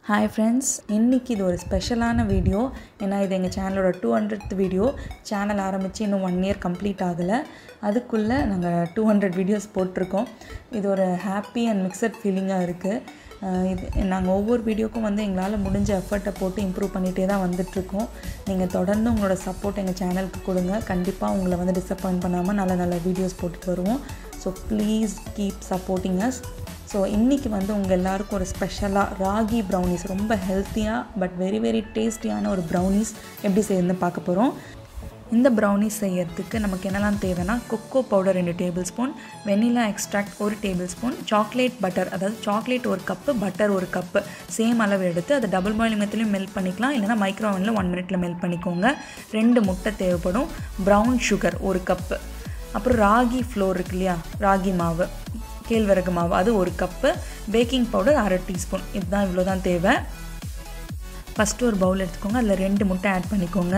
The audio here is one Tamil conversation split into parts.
ஹாய் ஃப்ரெண்ட்ஸ் இன்றைக்கி இது ஒரு ஸ்பெஷலான வீடியோ ஏன்னா இது எங்கள் சேனலோட டூ ஹண்ட்ரட் வீடியோ சேனல் ஆரம்பித்து இன்னும் ஒன் இயர் கம்ப்ளீட் ஆகலை அதுக்குள்ளே நாங்கள் டூ ஹண்ட்ரட் வீடியோஸ் போட்டிருக்கோம் இது ஒரு ஹாப்பி அண்ட் மிக்சட் ஃபீலிங்காக இருக்குது இது நாங்கள் ஒவ்வொரு வீடியோக்கும் வந்து எங்களால் முடிஞ்ச எஃபர்ட்டை போட்டு இம்ப்ரூவ் பண்ணிகிட்டே தான் வந்துட்ருக்கோம் நீங்கள் தொடர்ந்து உங்களோட சப்போர்ட் எங்கள் சேனலுக்கு கொடுங்க கண்டிப்பாக உங்களை வந்து டிசப்பாயின்ட் பண்ணாமல் நல்ல நல்ல வீடியோஸ் போட்டுட்டு வருவோம் so please keep supporting us so இன்றைக்கி வந்து உங்கள் எல்லாருக்கும் ஒரு ஸ்பெஷலாக ராகி ப்ரௌனிஸ் ரொம்ப ஹெல்த்தியாக பட் வெரி வெரி டேஸ்டியான ஒரு ப்ரௌனிஸ் எப்படி செய்யணும்னு பார்க்க போகிறோம் இந்த ப்ரௌனிஸ் செய்யறதுக்கு நமக்கு என்னெல்லாம் தேவைன்னா கொக்கோ பவுடர் ரெண்டு டேபிள் ஸ்பூன் வெனிலா எக்ஸ்ட்ராக்ட் ஒரு டேபிள் ஸ்பூன் சாக்லேட் பட்டர் அதாவது சாக்லேட் ஒரு கப்பு பட்டர் ஒரு கப்பு சேம் அளவு எடுத்து அதை டபுள் பாயிலிங் மெத்துலையும் மெல்ட் பண்ணிக்கலாம் இல்லைனா மைக்ரோவனில் ஒன் மினிட்ல மெல்ட் பண்ணிக்கோங்க ரெண்டு முட்டை தேவைப்படும் ப்ரௌன் சுகர் ஒரு கப்பு அப்புறம் ராகி ஃப்ளோர் இருக்கு இல்லையா ராகி மாவு கேழ்வரகு மாவு அது ஒரு கப்பு பேக்கிங் பவுடர் அரை டீஸ்பூன் இதுதான் இவ்வளோ தான் தேவை ஃபஸ்ட்டு ஒரு பவுல் எடுத்துக்கோங்க அதில் ரெண்டு முட்டை ஆட் பண்ணிக்கோங்க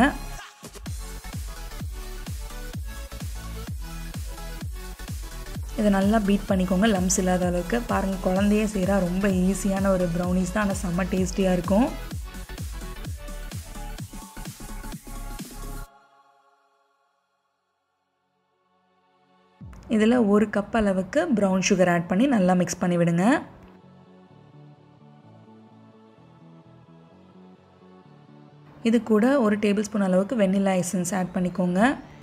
இதை நல்லா பீட் பண்ணிக்கோங்க லம்ஸ் இல்லாத அளவுக்கு பாருங்கள் குழந்தையே செய்கிறா ரொம்ப ஈஸியான ஒரு ப்ரௌனிஸ் தான் ஆனால் செம்ம டேஸ்டியாக இருக்கும் இதில் ஒரு கப் அளவுக்கு ப்ரௌன் சுகர் ஆட் பண்ணி நல்லா மிக்ஸ் பண்ணி விடுங்க இது கூட ஒரு டேபிள் ஸ்பூன் அளவுக்கு வெண்ணிலா எசன்ஸ் ஆட் பண்ணிக்கோங்க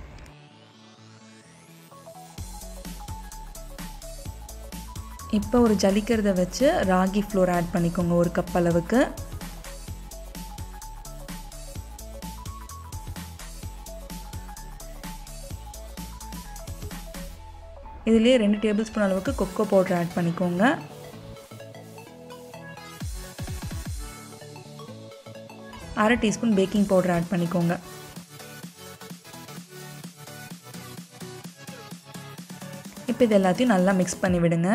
இப்போ ஒரு ஜலிக்கிறத வச்சு ராகி ஃப்ளோர் ஆட் பண்ணிக்கோங்க ஒரு கப் அளவுக்கு இதிலே ரெண்டு டேபிள் ஸ்பூன் அளவுக்கு கொக்கோ பவுடர் ஆட் பண்ணிக்கோங்க அரை டீஸ்பூன் பேக்கிங் பவுடர் ஆட் பண்ணிக்கோங்க இப்போ இது எல்லாத்தையும் நல்லா மிக்ஸ் பண்ணி விடுங்க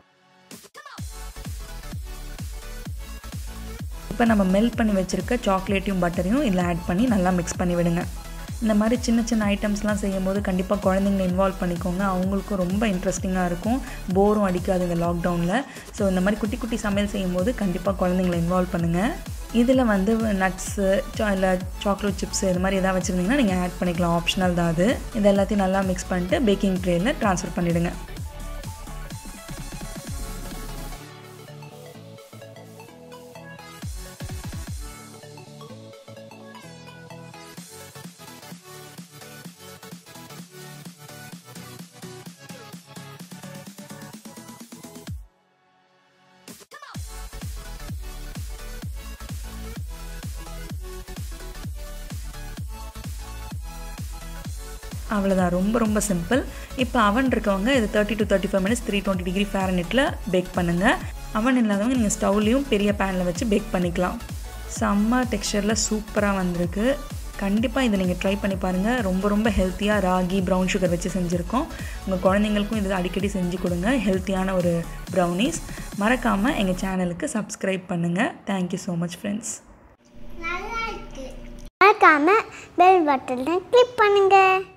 இப்போ நம்ம மெல்ட் பண்ணி வச்சுருக்க சாக்லேட்டையும் பட்டரையும் இதில் ஆட் பண்ணி நல்லா மிக்ஸ் பண்ணி விடுங்க இந்த மாதிரி சின்ன சின்ன ஐட்டம்ஸ்லாம் செய்யும்போது கண்டிப்பாக குழந்தைங்களை இன்வால்வ் பண்ணிக்கோங்க அவங்களுக்கும் ரொம்ப இன்ட்ரெஸ்டிங்காக இருக்கும் போரும் அடிக்காதுங்க லாக்டவுனில் ஸோ இந்த மாதிரி குட்டி குட்டி சமையல் செய்யும்போது கண்டிப்பாக குழந்தைங்களை இன்வால்வ் பண்ணுங்கள் இதில் வந்து நட்ஸு இல்லை சாக்லேட் சிப்ஸ் இது மாதிரி எதாவது வச்சுருந்தீங்கன்னா நீங்கள் ஆட் பண்ணிக்கலாம் ஆப்ஷனல் தான் அது இது எல்லாத்தையும் நல்லா மிக்ஸ் பண்ணிட்டு பேக்கிங் ட்ரேயில் ட்ரான்ஸ்ஃபர் பண்ணிவிடுங்க அவ்வளோதான் ரொம்ப ரொம்ப சிம்பிள் இப்போ அவன் இருக்கவங்க இது thirty to thirty five minutes three twenty degree ஃபேரனிட்டில் பேக் பண்ணுங்கள் அவன் இல்லாதவங்க நீங்கள் ஸ்டவ்லேயும் பெரிய பேனில் வச்சு பேக் பண்ணிக்கலாம் செம்ம டெக்ஸ்டரில் சூப்பராக வந்திருக்கு கண்டிப்பாக இதை நீங்கள் ட்ரை பண்ணி பாருங்கள் ரொம்ப ரொம்ப ஹெல்த்தியாக ராகி ப்ரௌன் சுகர் வச்சு செஞ்சுருக்கோம் உங்கள் குழந்தைங்களுக்கும் இது அடிக்கடி செஞ்சு கொடுங்க ஹெல்த்தியான ஒரு ப்ரௌனிஸ் மறக்காமல் எங்கள் சேனலுக்கு சப்ஸ்கிரைப் பண்ணுங்கள் தேங்க்யூ ஸோ மச் ஃப்ரெண்ட்ஸ் மறக்காம பெல் பட்டனை கிளிக் பண்ணுங்கள்